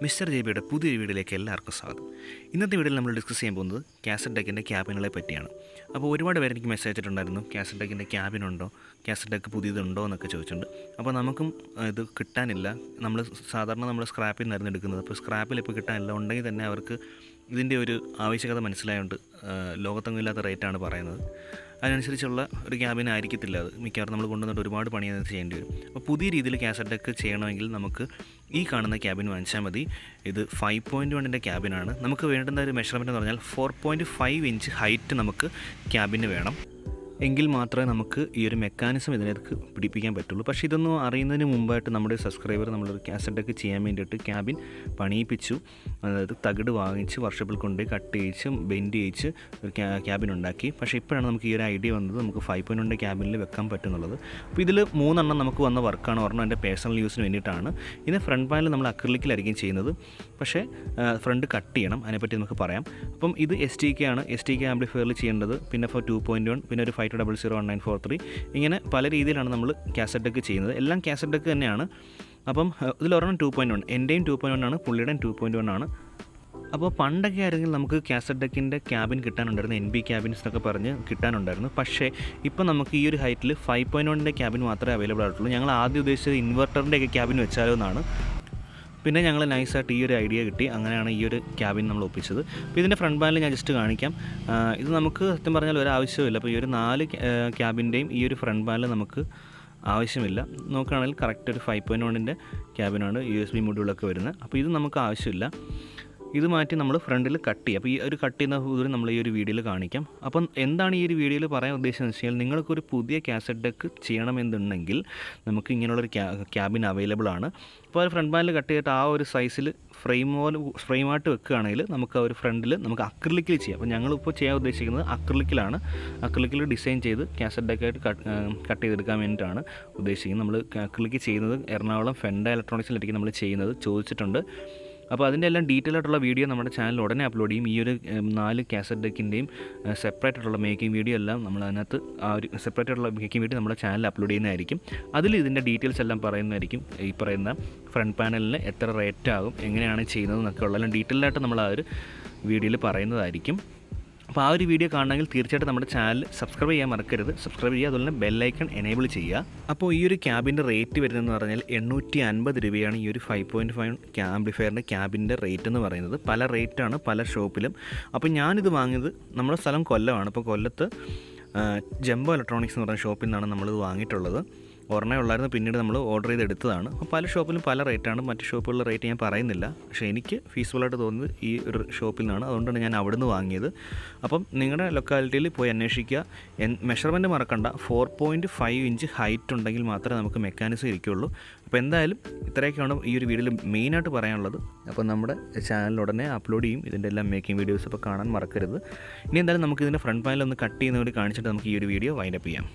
mister ജെബിയുടെ പുതിയൊരു വീഡിയോയിലേക്ക് എല്ലാവർക്കും സ്വാഗതം ഇന്നത്തെ വീഡിയോയിൽ നമ്മൾ ഡിസ്കസ് ചെയ്യാൻ പോകുന്നത് കാസറ്റ് ഡെക്കിൻ്റെ ക്യാബിനുകളെ പറ്റിയാണ് അപ്പോൾ ഒരുപാട് പേര് എനിക്ക് മെസ്സേജ് ഇട്ടിട്ടുണ്ടായിരുന്നു കാസറ്റ് ഡെക്കിൻ്റെ ക്യാബിനുണ്ടോ കാസറ്റ് ഡെക്ക് പുതിയതുണ്ടോ എന്നൊക്കെ ചോദിച്ചിട്ടുണ്ട് അപ്പോൾ നമുക്കും ആ, ഇത് കിട്ടാനില്ല നമ്മൾ സാധാരണ നമ്മൾ സ്ക്രാപ്പിൽ നിന്നായിരുന്നു എടുക്കുന്നത് അപ്പോൾ സ്ക്രാപ്പിൽ ഇപ്പോൾ കിട്ടാനില്ല ഉണ്ടെങ്കിൽ തന്നെ അവർക്ക് ഇതിൻ്റെ ഒരു ആവശ്യകത മനസ്സിലായതുകൊണ്ട് ലോകത്തെങ്ങും ഇല്ലാത്ത റേറ്റാണ് പറയുന്നത് അതിനനുസരിച്ചുള്ള ഒരു ക്യാബിൻ ആയിരിക്കത്തില്ല അത് മിക്കവാറും നമ്മൾ കൊണ്ടുവന്നിട്ട് ഒരുപാട് പണി അത് ചെയ്യേണ്ടി വരും അപ്പോൾ പുതിയ രീതിയിൽ കാസറ്റ് ഡെക്ക് ചെയ്യണമെങ്കിൽ നമുക്ക് ഈ കാണുന്ന ക്യാബിൻ വാങ്ങിച്ചാൽ മതി ഇത് ഫൈവ് പോയിൻറ്റ് വണ്ണിൻ്റെ ക്യാബിനാണ് നമുക്ക് വേണ്ടുന്ന ഒരു മെഷർമെൻറ്റ് എന്ന് പറഞ്ഞാൽ four point five inch height നമുക്ക് ക്യാബിന് വേണം എങ്കിൽ മാത്രമേ നമുക്ക് ഈ ഒരു മെക്കാനിസം ഇതിനകത്ത് പിടിപ്പിക്കാൻ പറ്റുള്ളൂ പക്ഷേ ഇതൊന്നും അറിയുന്നതിന് മുമ്പായിട്ട് നമ്മുടെ സബ്സ്ക്രൈബർ നമ്മളൊരു കാസറ്റൊക്കെ ചെയ്യാൻ വേണ്ടിയിട്ട് ക്യാബിൻ പണിയിപ്പിച്ചു അതായത് തകിട് വാങ്ങിച്ച് വർഷപ്പിൽ കൊണ്ടുപോയി കട്ട് ചെയ്യിച്ച് ബെൻഡ് ചെയ്യിച്ച് ഒരു ക്യാ- ക്യാബിൻ ഉണ്ടാക്കി പക്ഷേ ഇപ്പോഴാണ് നമുക്ക് ഈ ഒരു ഐഡിയ വന്നത് നമുക്ക് ഫൈവ് പോയിൻറ്റ് വണ്ണിൻ്റെ ക്യാബിനിൽ വെക്കാൻ പറ്റുന്നുള്ളത് അപ്പോൾ ഇതിൽ മൂന്നെണ്ണം നമുക്ക് വന്ന വർക്കാണ് ഒരെണ്ണം എൻ്റെ പേഴ്സണൽ യൂസിന് വേണ്ടിയിട്ടാണ് ഇതിന് ഫ്രണ്ട് പാനൽ നമ്മൾ അക്രിലിക്കിലായിരിക്കും ചെയ്യുന്നത് പക്ഷേ ഫ്രണ്ട് കട്ട് ചെയ്യണം അതിനെപ്പറ്റി നമുക്ക് പറയാം അപ്പം ഇത് എസ് ടി കെ ആണ് എസ് ടി കെ ആംപ്ലിഫയറിൽ ചെയ്യേണ്ടത് പിന്നെ ഫോർ ടു പോയിൻറ്റ് വൺ പിന്നെ ഒരു five two double zero one nine four three ഇങ്ങനെ പല രീതിയിലാണ് നമ്മൾ കാസറ്റ് ഡെക്ക് ചെയ്യുന്നത് എല്ലാം കാസറ്റ് ഡെക്ക് തന്നെയാണ് അപ്പം ഏഹ്, ഇതിലൊരെണ്ണം ടു പോയിൻറ്റ് വൺ എൻ്റെയും ടു പോയിൻറ്റ് വൺ ആണ് പുള്ളിയുടെയും ടു പോയിൻറ്റ് വൺ ആണ് അപ്പോൾ പണ്ടൊക്കെ ആയിരുന്നെങ്കിൽ നമുക്ക് കാസറ്റ് ഡെക്കിൻ്റെ ക്യാബിൻ കിട്ടാനുണ്ടായിരുന്നു എൻ ബി ക്യാബിൻസ് എന്നൊക്കെ പറഞ്ഞ് കിട്ടാനുണ്ടായിരുന്നു പക്ഷേ ഇപ്പോൾ നമുക്ക് ഈ ഒരു ഹൈറ്റിൽ ഫൈവ് പോയിൻറ്റ് വണ്ണിൻ്റെ ക്യാബിൻ മാത്രമേ അവൈലബിൾ ആയിട്ടുള്ളൂ ഞങ്ങൾ ആദ്യം ഉദ്ദേശിച്ചത് ഇൻവെർട്ടറിൻ്റെ ഒക്കെ ക്യാബിൻ വെച്ചാലോ എന്നാണ് പിന്നെ ഞങ്ങൾ നൈസായിട്ട് ഈ ഒരു ഐഡിയ കിട്ടി അങ്ങനെയാണ് ഈ ഒരു ക്യാബിൻ നമ്മൾ ഒപ്പിച്ചത് അപ്പോൾ ഇതിൻ്റെ ഫ്രണ്ട് പാനൽ ഞാൻ ജസ്റ്റ് കാണിക്കാം ആ, ഇത് നമുക്ക് സത്യം പറഞ്ഞാൽ ഒരു ആവശ്യമില്ല അപ്പോൾ ഈ ഒരു നാല് ക്യാബിൻ്റെയും ഈ ഒരു ഫ്രണ്ട് പാനൽ നമുക്ക് ആവശ്യമില്ല നോക്കുകയാണെങ്കിൽ കറക്റ്റ് ഒരു ഫൈവ് പോയിൻറ്റ് വണ്ണിൻ്റെ ക്യാബിനാണ് യു എസ് ബി മൊഡ്യൂളൊക്കെ വരുന്നത് അപ്പോൾ ഇത് നമുക്ക് ആവശ്യമില്ല ഇത് മാറ്റി നമ്മൾ ഫ്രണ്ടിൽ കട്ട് ചെയ്യും അപ്പോൾ ഈ ഒരു കട്ട് ചെയ്യുന്ന ദൂരം നമ്മൾ ഈ ഒരു വീഡിയോയിൽ കാണിക്കാം അപ്പം എന്താണ് ഈ ഒരു വീഡിയോയിൽ പറയാൻ ഉദ്ദേശിച്ചത് വെച്ച് കഴിഞ്ഞാൽ നിങ്ങൾക്കൊരു പുതിയ കാസറ്റ് ഡെക്ക് ചെയ്യണമെന്നുണ്ടെങ്കിൽ നമുക്ക് ഇങ്ങനെയുള്ളൊരു ക്യാബിൻ അവൈലബിൾ ആണ് അപ്പോൾ ആ ഫ്രണ്ട് പാനൽ കട്ട് ചെയ്തിട്ട് ആ ഒരു സൈസിൽ ഫ്രെയിം പോലെ ഫ്രെയിമായിട്ട് വെക്കുകയാണെങ്കിൽ നമുക്ക് ആ ഒരു ഫ്രണ്ടിൽ നമുക്ക് അക്രിലിക്കിൽ ചെയ്യാം അപ്പോൾ ഞങ്ങളിപ്പോൾ ചെയ്യാൻ ഉദ്ദേശിക്കുന്നത് അക്രിലിക്കിലാണ് അക്രിലിക്കിൽ ഡിസൈൻ ചെയ്ത് കാസറ്റ് ഡെക്കായിട്ട് കട്ട് കട്ട് ചെയ്തെടുക്കാൻ വേണ്ടിയിട്ടാണ് ഉദ്ദേശിക്കുന്നത് നമ്മൾ അക്രിലിക്ക് ചെയ്യുന്നത് എറണാകുളം ഫെൻഡ ഇലക്ട്രോണിക്സിലായിരിക്കും നമ്മൾ ചെയ്യുന്നത് ചോദിച്ചിട്ടുണ്ട് അപ്പോൾ അതിൻ്റെ എല്ലാം ഡീറ്റെയിൽ ആയിട്ടുള്ള വീഡിയോ നമ്മുടെ ചാനൽ ഉടനെ അപ്ലോഡ് ചെയ്യും ഈ ഒരു ഉം, നാല് കാസറ്റ് ഡെക്കിൻ്റെയും സെപ്പറേറ്റ് ആയിട്ടുള്ള മേക്കിംഗ് വീഡിയോ എല്ലാം നമ്മൾ അതിനകത്ത് ആ ഒരു സെപ്പറേറ്റ് ആയിട്ടുള്ള മേക്കിംഗ് വീഡിയോ നമ്മുടെ ചാനലിൽ അപ്ലോഡ് ചെയ്യുന്നതായിരിക്കും അതിൽ ഇതിൻ്റെ ഡീറ്റെയിൽസ് എല്ലാം പറയുന്നതായിരിക്കും ഈ പറയുന്ന ഫ്രണ്ട് പാനലിന് എത്ര റേറ്റ് ആകും എങ്ങനെയാണ് ചെയ്യുന്നത് എന്നൊക്കെ ഉള്ള എല്ലാം ഡീറ്റെയിൽ ആയിട്ട് നമ്മൾ ആ ഒരു വീഡിയോയിൽ പറയുന്നതായിരിക്കും അപ്പോൾ ആ ഒരു വീഡിയോ കാണണമെങ്കിൽ തീർച്ചയായിട്ടും നമ്മുടെ ചാനൽ സബ്സ്ക്രൈബ് ചെയ്യാൻ മറക്കരുത് സബ്സ്ക്രൈബ് ചെയ്യുക അതുപോലെ തന്നെ ബെല്ലൈക്കൺ എനേബിൾ ചെയ്യുക അപ്പോൾ ഈ ഒരു ക്യാബിൻ്റെ റേറ്റ് വരുന്നതെന്ന് പറഞ്ഞാൽ എണ്ണൂറ്റി അൻപത് രൂപയാണ് ഈ ഒരു ഫൈവ് പോയിൻറ്റ് ഫൈവ് ആംപ്ലിഫയറിൻ്റെ ക്യാബിൻ്റെ റേറ്റ് എന്ന് പറയുന്നത് പല റേറ്റാണ് പല ഷോപ്പിലും അപ്പോൾ ഞാനിത് വാങ്ങിയത് നമ്മുടെ സ്ഥലം കൊല്ലമാണ് അപ്പോൾ കൊല്ലത്ത് ആ, ജംബോ ഇലക്ട്രോണിക്സ് എന്ന് പറയുന്ന ഷോപ്പിൽ നിന്നാണ് നമ്മളിത് വാങ്ങിയിട്ടുള്ളത് ഒരെണ്ണേ ഉള്ളായിരുന്നു പിന്നീട് നമ്മൾ ഓർഡർ ചെയ്ത് എടുത്തതാണ് അപ്പോൾ പല ഷോപ്പിലും പല റേറ്റാണ് മറ്റ് ഷോപ്പുകളിലെ റേറ്റ് ഞാൻ പറയുന്നില്ല പക്ഷേ എനിക്ക് ഫീസിബിളായിട്ട് തോന്നുന്നത് ഈ ഒരു ഷോപ്പിൽ നിന്നാണ് അതുകൊണ്ടാണ് ഞാൻ അവിടെ നിന്ന് വാങ്ങിയത് അപ്പം നിങ്ങളുടെ ലൊക്കാലിറ്റിയിൽ പോയി അന്വേഷിക്കുക എൻ മെഷർമെൻറ്റ് മറക്കണ്ട four point five inch height ഉണ്ടെങ്കിൽ മാത്രമേ നമുക്ക് മെക്കാനിസം ഇരിക്കുകയുള്ളൂ അപ്പോൾ എന്തായാലും ഇത്രയൊക്കെയാണ് ഈ ഒരു വീഡിയോയിൽ മെയിനായിട്ട് പറയാനുള്ളത് അപ്പോൾ നമ്മുടെ ചാനൽ ഉടനെ അപ്ലോഡ് ചെയ്യും ഇതിൻ്റെ എല്ലാം മേക്കിംഗ് വീഡിയോസ് അപ്പോൾ കാണാൻ മറക്കരുത് ഇനി എന്തായാലും നമുക്ക് ഇതിൻ്റെ ഫ്രണ്ട് പാനൽ ഒന്ന് കട്ട് ചെയ്യുന്ന കൂടി കാണിച്ചിട്ട് നമുക്ക് ഈ ഒരു വീഡിയോ വൈൻഡപ്പ് ചെയ്യാം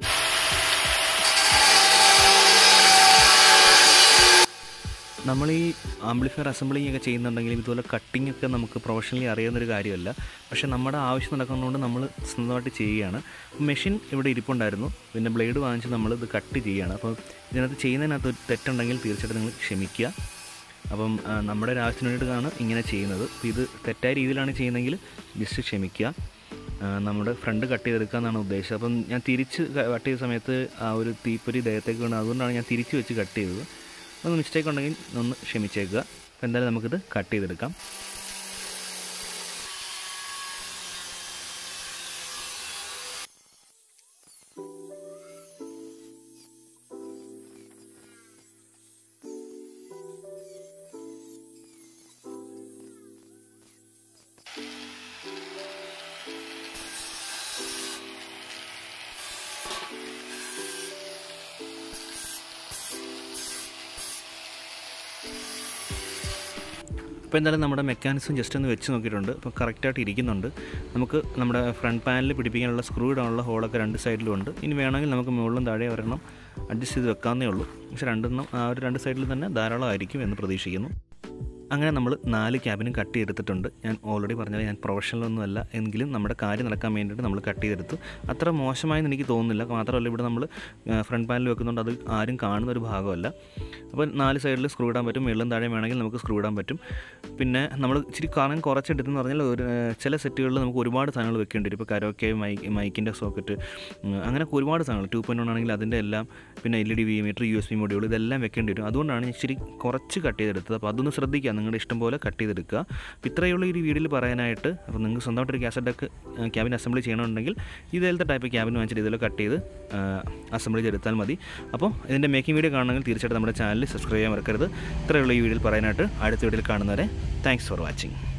നമ്മൾ ഈ ആംപ്ലിഫയർ അസംബ്ലിംഗ് ഒക്കെ ചെയ്യുന്നുണ്ടെങ്കിലും ഇതുപോലെ കട്ടിംഗ് ഒക്കെ നമുക്ക് പ്രൊഫഷണലി അറിയാവുന്നൊരു കാര്യമല്ല പക്ഷേ നമ്മുടെ ആവശ്യം നടക്കുന്നതുകൊണ്ട് നമ്മൾ സ്വന്തമായിട്ട് ചെയ്യുകയാണ് മെഷീൻ ഇവിടെ ഇരിപ്പുണ്ടായിരുന്നു പിന്നെ ബ്ലേഡ് വാങ്ങിച്ച് നമ്മൾ ഇത് കട്ട് ചെയ്യുകയാണ് അപ്പോൾ ഇതിനകത്ത് ചെയ്യുന്നതിനകത്ത് ഒരു തെറ്റുണ്ടെങ്കിൽ തീർച്ചയായിട്ടും നിങ്ങൾ ക്ഷമിക്കുക അപ്പം ആ, നമ്മുടെ ഒരു ആവശ്യത്തിന് വേണ്ടിയിട്ടാണ് ഇങ്ങനെ ചെയ്യുന്നത് അപ്പോൾ ഇത് തെറ്റായ രീതിയിലാണ് ചെയ്യുന്നതെങ്കിൽ ജസ്റ്റ് ക്ഷമിക്കുക ആ, നമ്മുടെ ഫ്രണ്ട് കട്ട് ചെയ്തെടുക്കുക എന്നാണ് ഉദ്ദേശം അപ്പം ഞാൻ തിരിച്ച് കട്ട് ചെയ്ത സമയത്ത് ആ ഒരു തീപ്പൊരി ദേഹത്തേക്ക് വീണ് അതുകൊണ്ടാണ് ഞാൻ തിരിച്ച് വെച്ച് കട്ട് ചെയ്തത് ഒന്ന് മിസ്റ്റേക്ക് ഉണ്ടെങ്കിൽ ഒന്ന് ക്ഷമിച്ചേക്കുക അപ്പോൾ എന്തായാലും നമുക്കിത് കട്ട് ചെയ്തെടുക്കാം അപ്പോൾ എന്തായാലും നമ്മുടെ മെക്കാനിസം ജസ്റ്റ് ഒന്ന് വെച്ച് നോക്കിയിട്ടുണ്ട് അപ്പോൾ കറക്റ്റായിട്ട് ഇരിക്കുന്നുണ്ട് നമുക്ക് നമ്മുടെ ഫ്രണ്ട് പാനലിൽ പിടിപ്പിക്കാനുള്ള സ്ക്രൂ ഇടാനുള്ള ഹോളൊക്കെ രണ്ട് സൈഡിലും ഉണ്ട് ഇനി വേണമെങ്കിൽ നമുക്ക് മുകളിലും താഴെ ഒരെണ്ണം അഡ്ജസ്റ്റ് ചെയ്ത് വെക്കാവുന്നേ ഉള്ളൂ പക്ഷേ രണ്ടെണ്ണം ആ ഒരു രണ്ട് സൈഡിൽ തന്നെ ധാരാളമായിരിക്കും എന്ന് പ്രതീക്ഷിക്കുന്നു അങ്ങനെ നമ്മൾ നാല് ക്യാബിനും കട്ട് ചെയ്തെടുത്തിട്ടുണ്ട് ഞാൻ ഓൾറെഡി പറഞ്ഞത് ഞാൻ പ്രൊഫഷണലൊന്നുമല്ല എങ്കിലും നമ്മുടെ കാര്യം നടക്കാൻ വേണ്ടിയിട്ട് നമ്മൾ കട്ട് ചെയ്തെടുത്തു അത്ര മോശമായെന്ന് എനിക്ക് തോന്നുന്നില്ല മാത്രമല്ല ഇവിടെ നമ്മൾ ഫ്രണ്ട് പാനൽ വെക്കുന്നുണ്ട് അത് ആരും കാണുന്ന ഒരു ഭാഗമല്ല അപ്പോൾ നാല് സൈഡിൽ സ്ക്രൂ ഇടാൻ പറ്റും മുകളിലും താഴെ വേണമെങ്കിൽ നമുക്ക് സ്ക്രൂ ഇടാൻ പറ്റും പിന്നെ നമ്മൾ ഇച്ചിരി കാണാൻ കുറച്ചെടുത്തെന്ന് പറഞ്ഞാൽ ഒരു ഏഹ്, ചില സെറ്റുകളിൽ നമുക്ക് ഒരുപാട് സാധനങ്ങൾ വെക്കേണ്ടി വരും ഇപ്പോൾ കരോക്കെ മൈക്ക് മൈക്കിൻ്റെ സോക്കറ്റ് അങ്ങനെ ഒരുപാട് സാധനങ്ങൾ ടു പോയിൻ്റ് ആണെങ്കിൽ അതിൻ്റെ എല്ലാം പിന്നെ L E D V meter U S B module ഇതെല്ലാം വെക്കേണ്ടി വരും അതുകൊണ്ടാണ് ഞാൻ ഇച്ചിരി കുറച്ച് കട്ട് ചെയ്തെടുത്തത് അപ്പോൾ അതൊന്ന് ശ്രദ്ധിക്കുക നിങ്ങളുടെ ഇഷ്ടം പോലെ കട്ട് ചെയ്തെടുക്കുക അപ്പോൾ ഇത്രയേ ഉള്ളൂ ഈ ഒരു വീഡിയോയിൽ പറയാനായിട്ട് അപ്പോൾ നിങ്ങൾക്ക് സ്വന്തമായിട്ടൊരു കാസറ്റ് ഡെക്ക് ക്യാബിൻ അസംബ്ലി ചെയ്യണമെന്നുണ്ടെങ്കിൽ ഇതേലത്തെ ടൈപ്പ് ക്യാബിൻ വാങ്ങിച്ചിട്ട് ഇതിൽ കട്ട് ചെയ്ത് അസംബ്ലി ചെയ്തെടുത്താൽ മതി അപ്പോൾ ഇതിൻ്റെ മേക്കിംഗ് വീഡിയോ കാണണമെങ്കിൽ തീർച്ചയായിട്ടും നമ്മുടെ ചാനൽ സബ്സ്ക്രൈബ് ചെയ്യാൻ മറക്കരുത് ഇത്രയേ ഉള്ളൂ ഈ വീഡിയോയിൽ പറയാനായിട്ട് അടുത്ത വീഡിയോയിൽ കാണുന്നവരെ താങ്ക്സ് ഫോർ വാച്ചിങ്